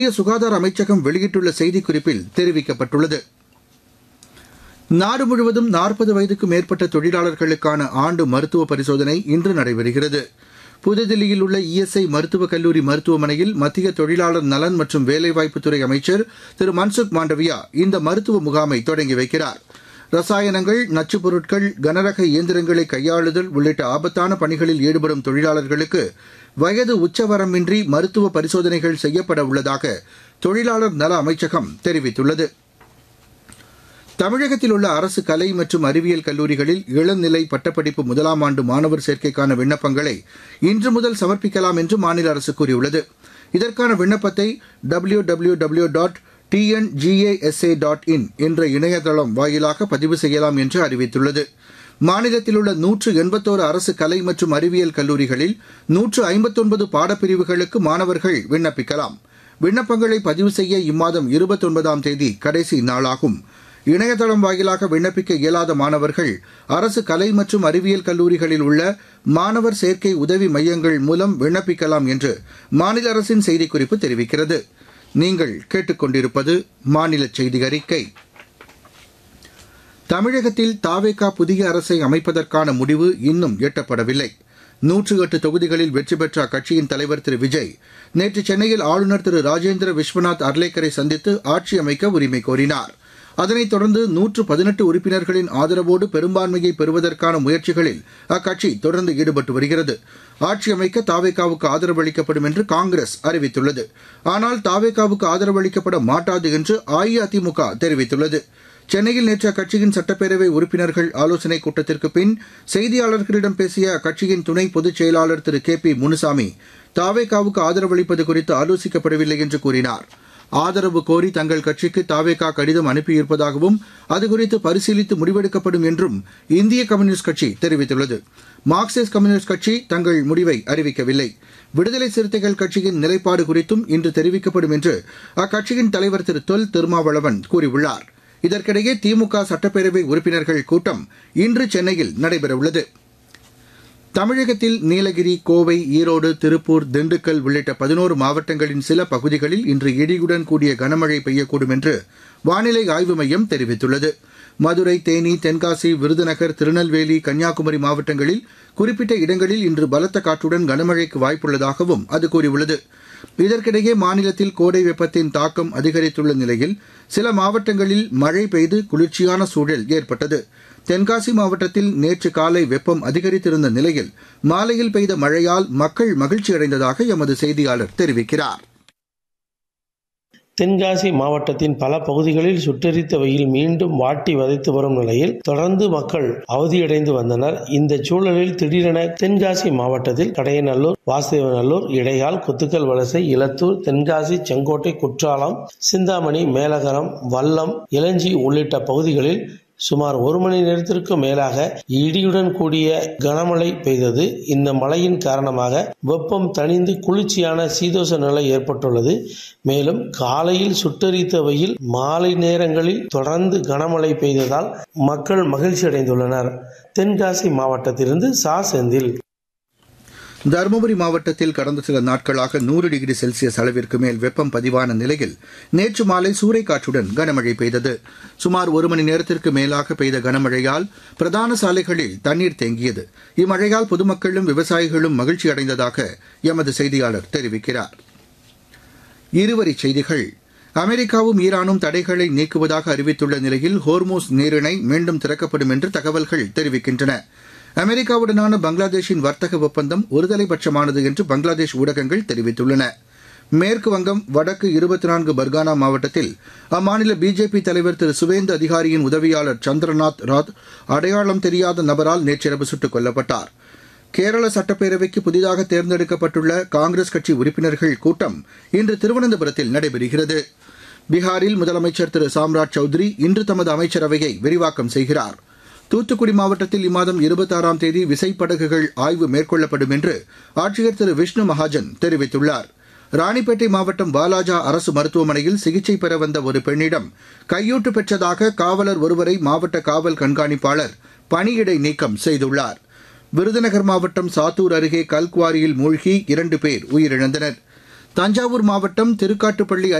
மத்திய சுகாதார அமைச்சகம் வெளியிட்டுள்ள செய்திக்குறிப்பில் தெரிவிக்கப்பட்டுள்ளது நாடு முழுவதும் நாற்பது வயதுக்கு மேற்பட்ட தொழிலாளர்களுக்கான ஆண்டு மருத்துவ பரிசோதனை இன்று நடைபெறுகிறது புதுதில்லியில் உள்ள இஎஸ்ஐ மருத்துவக் கல்லூரி மருத்துவமனையில் மத்திய தொழிலாளர் நலன் மற்றும் வேலைவாய்ப்புத்துறை அமைச்சர் திரு மன்சுக் மாண்டவியா இந்த மருத்துவ முகாமை தொடங்கி வைக்கிறார் ரசாயனங்கள் நச்சுப் பொருட்கள் கனரக இயந்திரங்களை கையாளுதல் உள்ளிட்ட ஆபத்தான பணிகளில் ஈடுபடும் தொழிலாளர்களுக்கு வயது உச்சவரம்பின்றி மருத்துவ பரிசோதனைகள் செய்யப்பட உள்ளதாக தொழிலாளர் நல அமைச்சகம் தெரிவித்துள்ளது தமிழகத்தில் உள்ள அரசு கலை மற்றும் அறிவியல் கல்லூரிகளில் இளநிலை பட்டப்படிப்பு முதலாம் ஆண்டு மாணவர் சேர்க்கைக்கான விண்ணப்பங்களை இன்று முதல் சமர்ப்பிக்கலாம் என்று மாநில அரசு கூறியுள்ளது இதற்கான விண்ணப்பத்தை W W W dot TNGASA dot in என்ற இணையதளம் வாயிலாக பதிவு செய்யலாம் என்று அறிவித்துள்ளது மாநிலத்தில் உள்ள நூற்று எண்பத்தோரு அரசு கலை மற்றும் அறிவியல் கல்லூரிகளில் நூற்று ஐம்பத்தொன்பது பாடப்பிரிவுகளுக்கு மாணவர்கள் விண்ணப்பிக்கலாம் விண்ணப்பங்களை பதிவு செய்ய இம்மாதம் இருபத்தொன்பதாம் தேதி கடைசி நாளாகும் இணையதளம் வாயிலாக விண்ணப்பிக்க இயலாத மாணவர்கள் அரசு கலை மற்றும் அறிவியல் கல்லூரிகளில் உள்ள மாணவர் சேர்க்கை உதவி மையங்கள் மூலம் விண்ணப்பிக்கலாம் என்று மாநில அரசின் செய்திக்குறிப்பு தெரிவிக்கிறது நீங்கள் கேட்டுக்கொண்டிருப்பது மாநில செய்தி அறிக்கை தமிழகத்தில் தாவேகா புதிய அரசை அமைப்பதற்கான முடிவு இன்னும் எட்டப்படவில்லை நூற்று எட்டு தொகுதிகளில் வெற்றி பெற்ற அக்கட்சியின் தலைவர் திரு விஜய் நேற்று சென்னையில் ஆளுநர் திரு ராஜேந்திர விஸ்வநாத் அர்லேக்கரை சந்தித்து ஆட்சி அமைக்க உரிமை கோரினார் அதனைத் தொடர்ந்து நூற்று பதினெட்டு உறுப்பினர்களின் ஆதரவோடு பெரும்பான்மையை பெறுவதற்கான முயற்சிகளில் அக்கட்சி தொடர்ந்து ஈடுபட்டு வருகிறது ஆட்சி அமைக்க தாவேகாவுக்கு ஆதரவு அளிக்கப்படும் என்று காங்கிரஸ் அறிவித்துள்ளது ஆனால் தாவேகாவுக்கு ஆதரவு அளிக்கப்பட மாட்டாது என்று அஇஅதிமுக தெரிவித்துள்ளது சென்னையில் நேற்று அக்கட்சியின் சட்டப்பேரவை உறுப்பினர்கள் ஆலோசனைக் கூட்டத்திற்கு பின் செய்தியாளர்களிடம் பேசிய அக்கட்சியின் துணை பொதுச் செயலாளர் திரு கே பி முனுசாமி தாவேகாவுக்கு ஆதரவளிப்பது குறித்து ஆலோசிக்கப்படவில்லை என்று கூறினார் ஆதரவு கோரி தங்கள் கட்சிக்கு தாவேகா கடிதம் அனுப்பியிருப்பதாகவும் அது குறித்து பரிசீலித்து முடிவெடுக்கப்படும் என்றும் இந்திய கம்யூனிஸ்ட் கட்சி தெரிவித்துள்ளது மார்க்சிஸ்ட் கம்யூனிஸ்ட் கட்சி தங்கள் முடிவை அறிவிக்கவில்லை விடுதலை சிறுத்தைகள் கட்சியின் நிலைப்பாடு குறித்தும் இன்று தெரிவிக்கப்படும் என்று அக்கட்சியின் தலைவர் திரு தொல் திருமாவளவன் கூறியுள்ளார் இதற்கிடையே திமுக சட்டப்பேரவை உறுப்பினர்கள் கூட்டம் இன்று சென்னையில் நடைபெறவுள்ளது தமிழகத்தில் நீலகிரி கோவை ஈரோடு திருப்பூர் திண்டுக்கல் உள்ளிட்ட பதினோரு மாவட்டங்களின் சில பகுதிகளில் இன்று இடியுடன் கூடிய கனமழை பெய்யக்கூடும் என்று வானிலை ஆய்வு மையம் தெரிவித்துள்ளது மதுரை தேனி தென்காசி விருதுநகர் திருநெல்வேலி கன்னியாகுமரி மாவட்டங்களில் குறிப்பிட்ட இடங்களில் இன்று பலத்த காற்றுடன் கனமழைக்கு வாய்ப்புள்ளதாகவும் அது கூறியுள்ளது இதற்கிடையே மாநிலத்தில் கோடை வெப்பத்தின் தாக்கம் அதிகரித்துள்ள நிலையில் சில மாவட்டங்களில் மழை பெய்து குளிர்ச்சியான சூழல் ஏற்பட்டது தென்காசி மாவட்டத்தில் நேற்று காலை வெப்பம் அதிகரித்திருந்த நிலையில் மாலையில் பெய்த மழையால் மக்கள் மகிழ்ச்சியடைந்ததாக எமது செய்தியாளர் தெரிவிக்கிறார் தென்காசி மாவட்டத்தின் பல பகுதிகளில் சுட்டெரித்த வெயில் மீண்டும் வாட்டி வதைத்து வரும் நிலையில் தொடர்ந்து மக்கள் அவதியடைந்து வந்தனர் இந்த சூழலில் திடீரென தென்காசி மாவட்டத்தில் கடையநல்லூர் வாசுதேவநல்லூர் இடையால் குத்துக்கல் வலசை இலத்தூர் தென்காசி செங்கோட்டை குற்றாலம் சிந்தாமணி மேலகரம் வல்லம் இளஞ்சி உள்ளிட்ட பகுதிகளில் சுமார் ஒரு மணி நேரத்திற்கு மேலாக இடியுடன் கூடிய கனமழை பெய்தது இந்த மழையின் காரணமாக வெப்பம் தணிந்து குளிர்ச்சியான சீதோஷ நிலை ஏற்பட்டுள்ளது மேலும் காலையில் சுட்டரித்த வெயில் மாலை நேரங்களில் தொடர்ந்து கனமழை பெய்ததால் மக்கள் மகிழ்ச்சி அடைந்துள்ளனர் தென்காசி மாவட்டத்திலிருந்து சா செந்தில் தருமபுரி மாவட்டத்தில் கடந்த சில நாட்களாக நூறு டிகிரி செல்சியஸ் அளவிற்கு மேல் வெப்பம் பதிவான நிலையில் நேற்று மாலை சூறைக்காற்றுடன் கனமழை பெய்தது சுமார் ஒரு மணி நேரத்திற்கு மேலாக பெய்த கனமழையால் பிரதான சாலைகளில் தண்ணீர் தேங்கியது இம்மழையால் பொதுமக்களும் விவசாயிகளும் மகிழ்ச்சி அடைந்ததாக எமது செய்தியாளர் தெரிவிக்கிறார் இருவரிச் செய்திகள் அமெரிக்காவும் ஈரானும் தடைகளை நீக்குவதாக அறிவித்துள்ள நிலையில் ஹோர்மோஸ் நீரிணை மீண்டும் திறக்கப்படும் என்று தகவல்கள் தெரிவிக்கின்றன அமெரிக்காவுடனான பங்களாதேஷின் வர்த்தக ஒப்பந்தம் ஒருதலைபட்சமானது என்று பங்களாதேஷ் ஊடகங்கள் தெரிவித்துள்ளன மேற்கு வங்கம் வடக்கு இருபத்தி நான்கு பர்கானா மாவட்டத்தில் அம்மாநில பிஜேபி தலைவர் திரு சுவேந்து அதிகாரியின் உதவியாளர் சந்திரநாத் ராத் அடையாளம் தெரியாத நபரால் நேற்றிரவு சுட்டுக் கொல்லப்பட்டார் கேரள சட்டப்பேரவைக்கு புதிதாக தேர்ந்தெடுக்கப்பட்டுள்ள காங்கிரஸ் கட்சி உறுப்பினர்கள் கூட்டம் இன்று திருவனந்தபுரத்தில் நடைபெறுகிறது பீகாரில் முதலமைச்சர் திரு சாம்ராஜ் சௌத்ரி இன்று தமது அமைச்சரவையை விரிவாக்கம் செய்கிறார் தூத்துக்குடி மாவட்டத்தில் இம்மாதம் இருபத்தாறாம் தேதி விசைப்படகுகள் ஆய்வு மேற்கொள்ளப்படும் என்று ஆட்சியர் திரு விஷ்ணு மகாஜன் தெரிவித்துள்ளார் ராணிப்பேட்டை மாவட்டம் வாலாஜா அரசு மருத்துவமனையில் சிகிச்சை பெற வந்த ஒரு பெண்ணிடம் கையூட்டு பெற்றதாக காவலர் ஒருவரை மாவட்ட காவல் கண்காணிப்பாளர் பணியிடை நீக்கம் செய்துள்ளார் விருதுநகர் மாவட்டம் சாத்தூர் அருகே கல்குவாரியில் மூழ்கி இரண்டு பேர் உயிரிழந்தனர் தஞ்சாவூர் மாவட்டம் திருக்காட்டுப்பள்ளி